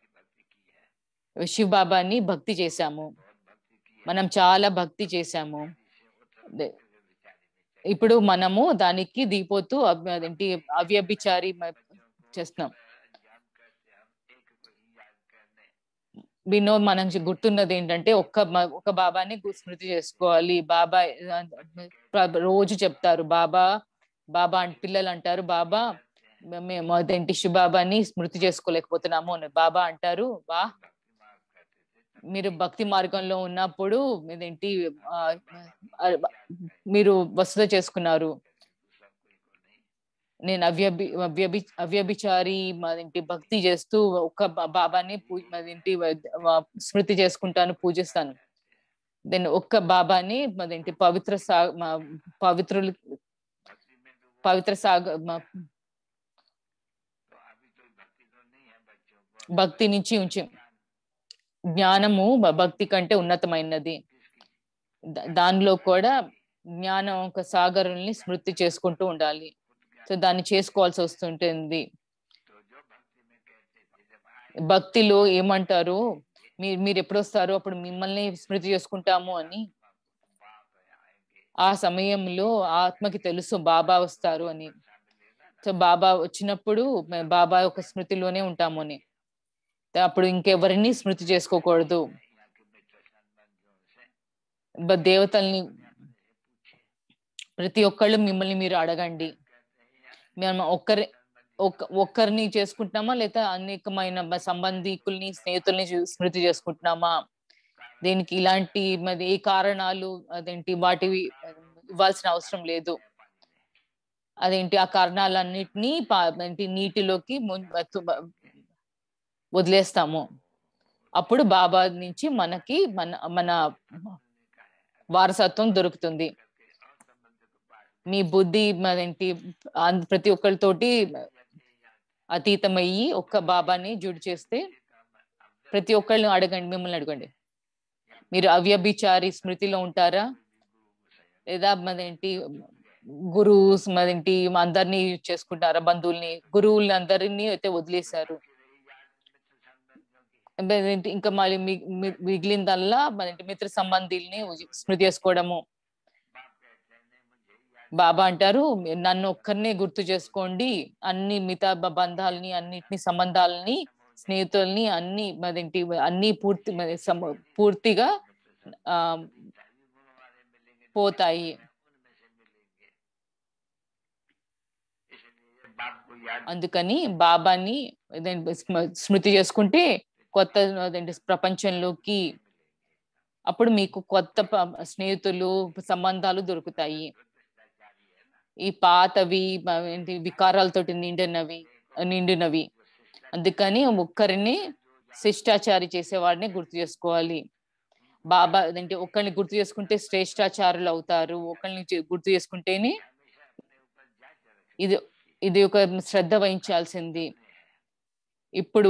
శివ్ బాబాని భక్తి చేశాము మనం చాలా భక్తి చేశాము దే- ఇప్పుడు మనము దానికి దిగిపోతూ అవ్- అదేంటి అవ్యభిచారి మ- చేస్తున్నాం వినోద్ మనం గుర్తున్నది ఏంటంటే ఒక్క మ- ఒక బాబాని గు- స్మృతి చేసుకోవాలి బాబా ఆ, ప్ర- రోజు చెప్తారు బాబా బాబా అన్- పిల్లలు అంటారు బాబా మే- మేము అదేంటి శివబాబాని స్మృతి చేసుకోలేకపోతున్నాము అని బాబా అంటారు వా మీరు భక్తి మార్గంలో ఉన్నప్పుడు ఇదేంటి ఆ, ఆ, మీరు వసత చేసుకున్నారు నేను అవ్యభి అవ్యభి అవ్యభిచారి మదేంటి భక్తి చేస్తూ ఒక్క బా- బాబాని పూ- మదేంటి వ- స్మృతి చేసుకుంటాను పూజిస్తాను దెన్ ఒక్క బాబాని మదేంటి పవిత్ర సా మ- పవిత్రులు పవిత్ర సాగ మ- భక్తి నుంచి ఉంచి జ్ఞానము బ- భక్తి కంటే ఉన్నతమైనది దా- దానిలో కూడా జ్ఞానం ఒక సాగరుల్ని స్మృతి చేసుకుంటూ ఉండాలి సో దాన్ని చేసుకోవాల్సి వస్తుంటుంది భక్తిలో ఏమంటారు మీరు మీరు ఎప్పుడు వస్తారు అప్పుడు మిమ్మల్ని స్మృతి చేసుకుంటాము అని ఆ సమయంలో ఆత్మకి తెలుసు బాబా వస్తారు అని సో బాబా వచ్చినప్పుడు మే- బాబా యొక్క స్మృతిలోనే ఉంటాము అని అప్పుడు ఇంకెవరిని స్మృతి చేసుకోకూడదు బ- దేవతల్ని ప్రతి ఒక్కళ్ళు మిమ్మల్ని మీరు అడగండి మేము ఒక్కరి ఒక్క ఒక్కరిని చేసుకుంటున్నామా లేదా అనేకమైన మ- సంబంధికుల్ని స్నేహితుల్ని చూ- స్మృతి చేసుకుంటున్నామా దీనికి ఇలాంటి మరి ఏ కారణాలు అదేంటి వాటివి ఇవ్వాల్సిన అవసరం లేదు అదేంటి ఆ కారణాలన్నిటినీ పా- ఏంటి నీటిలోకి మున్- తు- వదిలేస్తాము అప్పుడు బాబా నుంచి మనకి మన మన వారసత్వం దొరుకుతుంది మీ బుద్ధి మరేంటి అన్- ప్రతి ఒక్కరితోటి అతీతమయ్యి ఒక్క బాబాని జుడి చేస్తే ప్రతి ఒక్కళ్ళని అడగండి మిమ్మల్ని అడగండి మీరు అవ్యభిచారి స్మృతిలో ఉంటారా లేదా మరేంటి గురువు మరేంటి అందరినీ చేసుకుంటారా బంధువుల్ని గురువుల్ని అందరినీ అయితే వదిలేశారు మరేంటి ఇంకా మళ్ళీ మి- మి- మిగిలిందల్లా మరేంటి మిత్ర సంబంధీల్ని స్మృతి చేసుకోవడము బాబా అంటారు నన్ను ఒక్కరినే గుర్తు చేసుకోండి అన్ని మిగతా బ- బంధాలని అన్నిటిని సంబంధాలని స్నేహితుల్ని అన్ని మరేంటి అన్ని పూర్తి మరి సమ- పూర్తిగా ఆ పోతాయి बाप को याद అందుకని బాబాని ఇదేంటి స్మ- స్మృతి చేసుకుంటే కొత్త అదేంటి ప్రపంచంలోకి అప్పుడు మీకు కొత్త ప- స్నేహితులు సంబంధాలు దొరుకుతాయి ఈ పాతవి మ- ఏంటి వికారాలతోటి నిండినవి నిండినవి అందుకని ఒక్కరిని శిష్టాచారి చేసేవాడిని గుర్తు చేసుకోవాలి బాబా అదేంటి ఒకరిని గుర్తు చేసుకుంటే శ్రేష్టాచారులు అవుతారు ఒకరిని చే- గుర్తు చేసుకుంటేనే ఇది ఇది ఒక శ్రద్ధ వహించాల్సింది ఇప్పుడు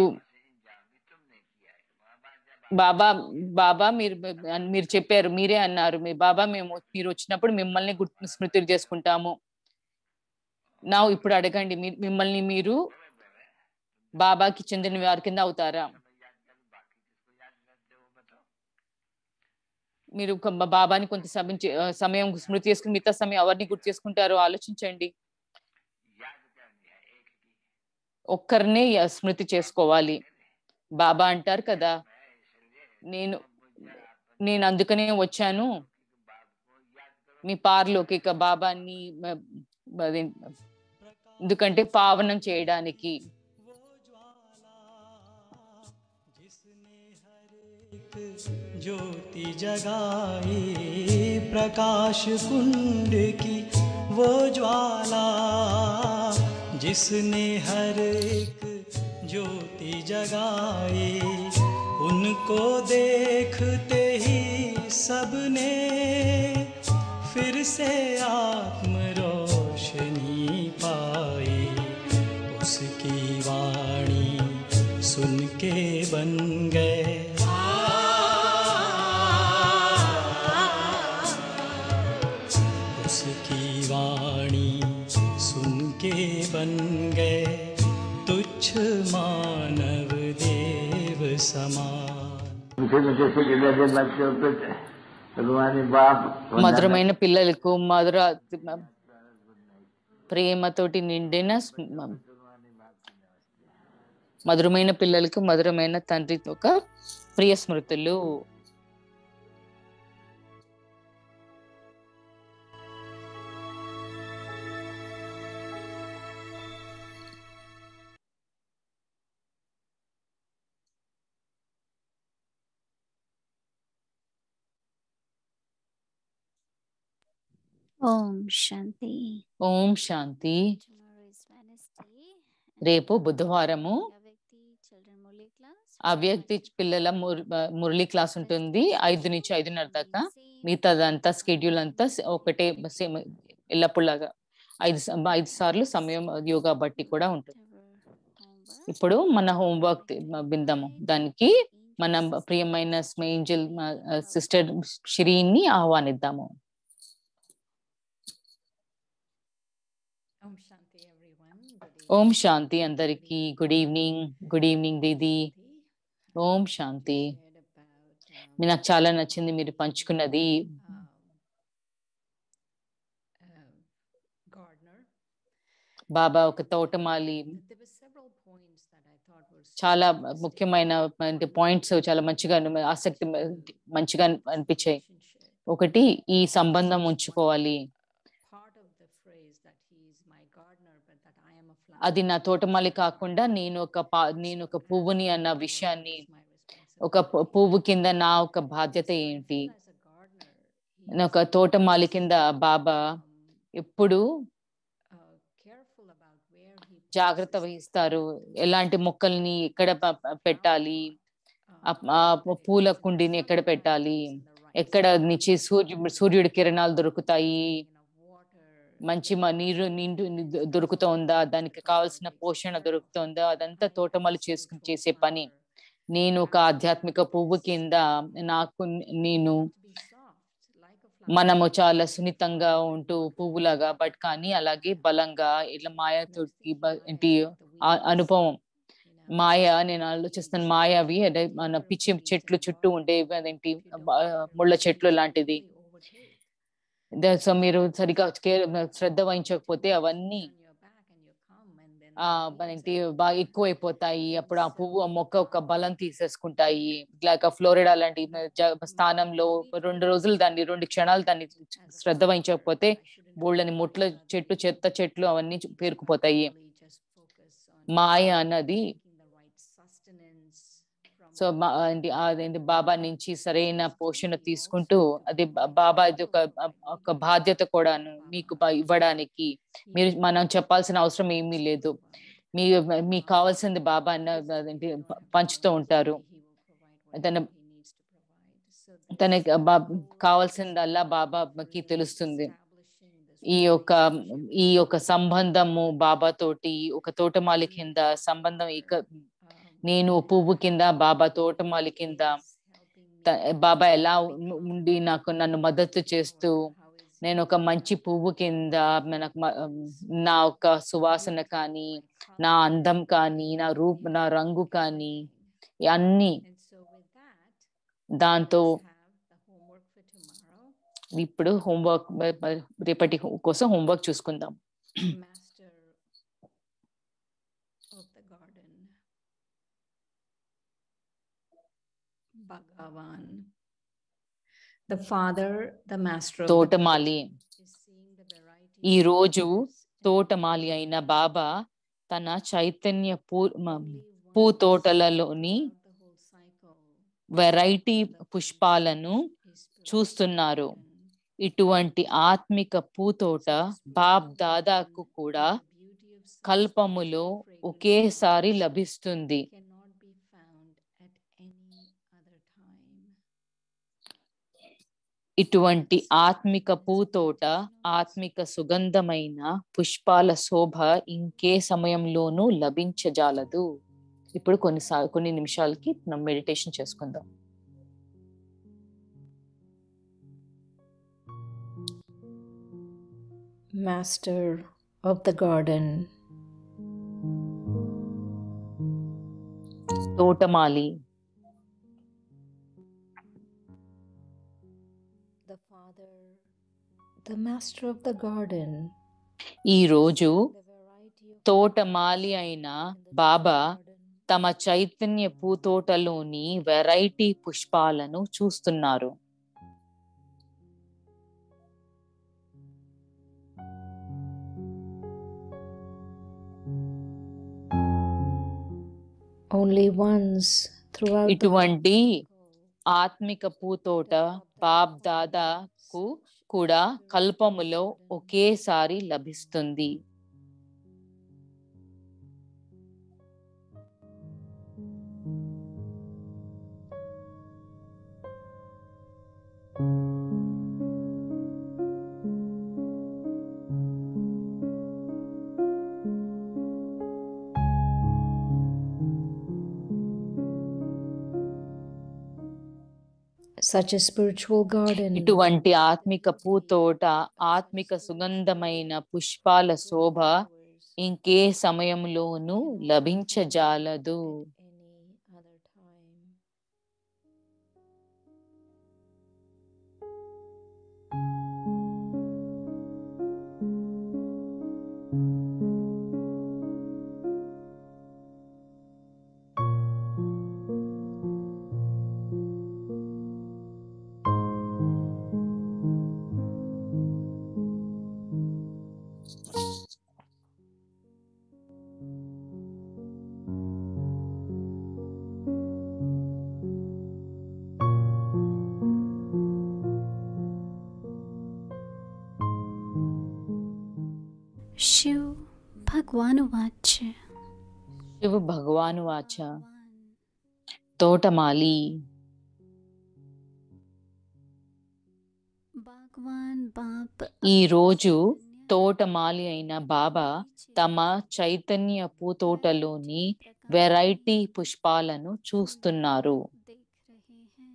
బాబా బాబా మీరు మీరు చెప్పారు మీరే అన్నారు మీ బాబా మేము మీరు వచ్చినప్పుడు మిమ్మల్ని గుర్తు స్మృతులు చేసుకుంటాము నా ఇప్పుడు అడగండి మీ- మిమ్మల్ని మీరు బాబాకి చెందిన వారి కింద అవుతారా మీరు ఒక బాబాని కొంత సమయం చే- ఆ, సమయం స్మృతి చేసుకుని మిగతా సమయం ఎవరిని గుర్తు చేసుకుంటారో ఆలోచించండి ఒక్కరినే య- స్మృతి చేసుకోవాలి బాబా అంటారు కదా నేను నేను అందుకనే వచ్చాను మీ పారలౌకిక బాబాని మ- అదే- ఎందుకంటే పావనం చేయడానికి वो ज्वाला जिसने हर एक ज्योति जगाई प्रकाश कुंड की वो ज्वाला जिसने हर एक ज्योति जगाई उनको देखते ही सबने फिर से आत्म रोशनी पाई उसकी वाणी सुन के बन गए उसकी वाणी सुन के बन गए तुच्छ मानव देव समान मीठे मीठे से गिरने के बच्चों पे भगवान बाप మధురమైన పిల్లలకు మధుర ప్రేమతోటి నిండిన స్మ- మధురమైన పిల్లలకు మధురమైన తండ్రి ఒక ప్రియ స్మృతులు Om Shanti. ఓం శాంతి Tomorrow is Wednesday. రేపు బుధవారము Avyakti children Murli class. అవ్యక్తి పిల్లల ముర్- మురళి క్లాస్ ఉంటుంది ఐదు నుంచి ఐదున్నర దాకా మిగతాదంతా స్కెడ్యూల్ అంతా స- ఒకటే సేమ్ ఎల్లప్పుడులాగా ఐదు స- ఐదు సార్లు సమయం యోగా బట్టి కూడా ఉంటుంది ఇప్పుడు మన హోంవర్క్ బిందాము దానికి మన ప్రియమైన ఏంజల్ సిస్టర్ షిరీన్ని ఆహ్వానిద్దాము Om Shanti, everyone. Good ఓం evening. శాంతి అందరికి good evening good evening didi ఓం శాంతి Shared about, um, మీ నాకు చాలా నచ్చింది మీరు పంచుకున్నది um, uh, gardener. బాబా ఒక తోటమాలి There were several points that I thought were so చాలా interesting. ముఖ్యమైన పాయింట్స్ చాలా మంచిగా అను- ఆసక్తి మంచిగా అనిపించాయి Relationship. ఒకటి ఈ సంబంధం ఉంచుకోవాలి Part of the phrase that he is my gardener, but that I am a flower. అది నా తోటమాలి కాకుండా నేను ఒక పా నేను ఒక పువ్వుని అన్న విషయాన్ని ఒక పు- పువ్వు కింద నా ఒక బాధ్యత ఏంటి నేను ఒక తోటమాలి కింద బాబా ఎప్పుడు జాగ్రత్త వహిస్తారు ఎలాంటి మొక్కల్ని ఎక్కడ ప- ప- పెట్టాలి ఆ- ఆ పూల కుండీని ఎక్కడ పెట్టాలి ఎక్కడ నుంచి సూర్యు సూర్యుడి కిరణాలు దొరుకుతాయి మంచి మ- నీరు నిండు ని- దొరుకుతోందా దానికి కావాల్సిన పోషణ దొరుకుతోందా అదంతా తోటమాలి చేసుకుని చేసే పని నేను ఒక ఆధ్యాత్మిక పువ్వు కింద నాకు నేను మనము చాలా సున్నితంగా ఉంటూ పువ్వులాగా బట్ కానీ అలాగే బలంగా ఇట్లా మాయతోటి బ- ఏంటి ఆ అనుభవం మాయ నేను ఆలోచిస్తాను మాయ అవి అదే మన పిచ్చి చెట్లు చుట్టూ ఉండే అదేంటి బ- ముళ్ళ చెట్లు లాంటిది ద- సో మీరు సరిగా కేర్ శ్రద్ధ వహించకపోతే అవన్నీ ఆ ఏంటి బాగా ఎక్కువైపోతాయి అప్పుడు ఆ పువ్వు ఆ మొక్క ఒక బలం తీసేసుకుంటాయి ఇట్లాగా ఫ్లోరిడా లాంటి జ- స్థానంలో రెండు రోజులు దాన్ని రెండు క్షణాలు దాన్ని శ్రద్ధ వహించకపోతే బోళ్ళని ముట్ల చెట్టు చెత్త చెట్లు అవన్నీ చు- పేరుకుపోతాయి మాయ అన్నది సో బా- ఏంటి అదేంటి బాబా నుంచి సరైన పోషణ తీసుకుంటూ అది బా- బాబా ఇది ఒక ఒక బాధ్యత కూడాను మీకు బ- ఇవ్వడానికి మీరు మనం చెప్పాల్సిన అవసరం ఏమీ లేదు మీ మీకు కావాల్సింది బాబా అన్న అదేంటి ప- పంచుతూ ఉంటారు తన తనకి బా- కావాల్సిందల్లా బాబాకి తెలుస్తుంది ఈ యొక్క ఈ యొక్క సంబంధము బాబా తోటి ఒక తోటమాలి కింద సంబంధం ఇక నేను పువ్వు కింద బాబా తోటమాలి కింద త- బాబా ఎలా ఉం- ఉండి నాకు నన్ను మద్దతు చేస్తూ నేను ఒక మంచి పువ్వు కింద మనకు మ- నా ఒక సువాసన కానీ నా అందం కానీ నా రూప్ నా రంగు కానీ అన్ని దాంతో ఇప్పుడు హోంవర్క్ రేపటి కోసం హోంవర్క్ చూసుకుందాం master of the garden, Bhagavan. The father, the master of the తోటమాలి garden, is seeing the variety ఈ of రోజు flowers and తోటమాలి అయిన బాబా తన చైతన్య పూ మ- only పూ once తోటలలోని throughout the whole cycle, variety the పుష్పాలను flower is చూస్తున్నారు produced ఇటువంటి ఆత్మిక పూతోట బాబ్ దాదాకు కూడా కల్పములో ఒకేసారి లభిస్తుంది ఇటువంటి ఆత్మిక పూతోట ఆత్మిక సుగంధమైన పుష్పాల శోభ ఇంకే సమయంలోనూ లభించజాలదు ఇప్పుడు కొన్నిసా కొన్ని నిమిషాలకి మనం మెడిటేషన్ చేసుకుందాం Master of the garden, తోటమాలి the father, the master of the garden, ఈ రోజు the variety of తోటమాలి అయిన బాబా తమ చైతన్య పూతోటలోని వెరైటీ పుష్పాలను చూస్తున్నారు only once throughout the ఇటువంటి ఆత్మిక పూతోట బాబ్ దాదాకు కూడా కల్పములో ఒకేసారి లభిస్తుంది such a spiritual garden ఇటువంటి ఆత్మిక పూతోట ఆత్మిక సుగంధమైన పుష్పాల శోభ ఇంకే సమయంలోనూ లభించజాలదు any other time. Shiv भगवानुवाच Shiva భగవాను వాచ తోటమాలి बागवान बाप ఈ अपनी రోజు चैतन्य తోటమాలి అయిన బాబా बगीचे తమ में చైతన్య పూతోటలోని प्रकार की వెరైటీ పుష్పాలను చూస్తున్నారు देख रहे हैं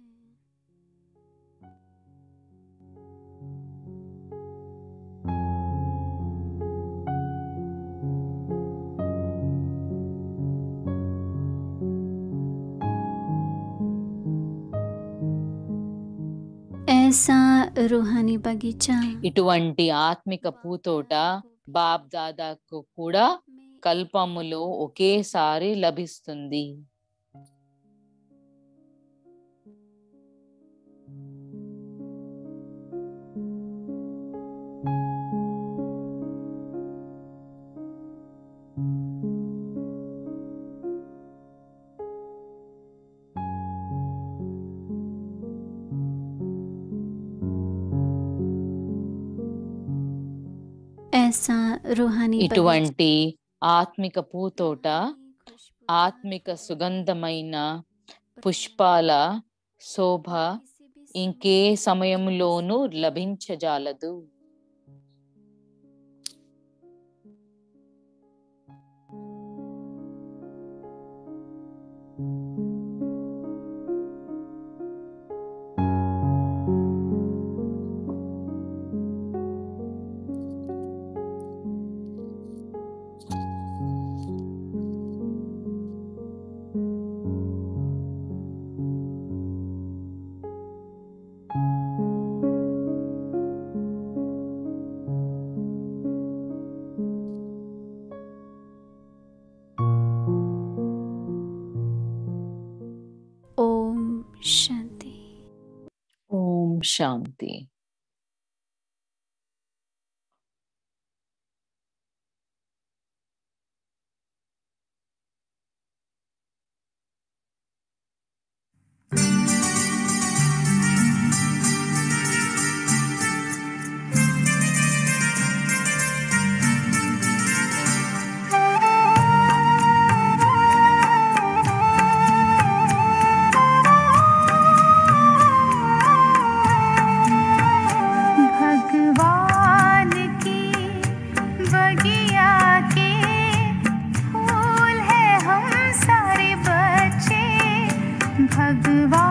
ऐसा रूहानी बगीचा ఇటువంటి ఆత్మిక పూతోట బాబ్ దాదాకు కూడా కల్పములో ఒకేసారి లభిస్తుంది ऐसा रूहानी ఇటువంటి ఆత్మిక పూతోట बगीचा ఆత్మిక సుగంధమైన పుష్పాల శోభ ఇంకే సమయంలోనూ లభించజాలదు ओम शांति ఓం శాంతి भगवान की बगिया के फूल है हम सारे बच्चे भगवान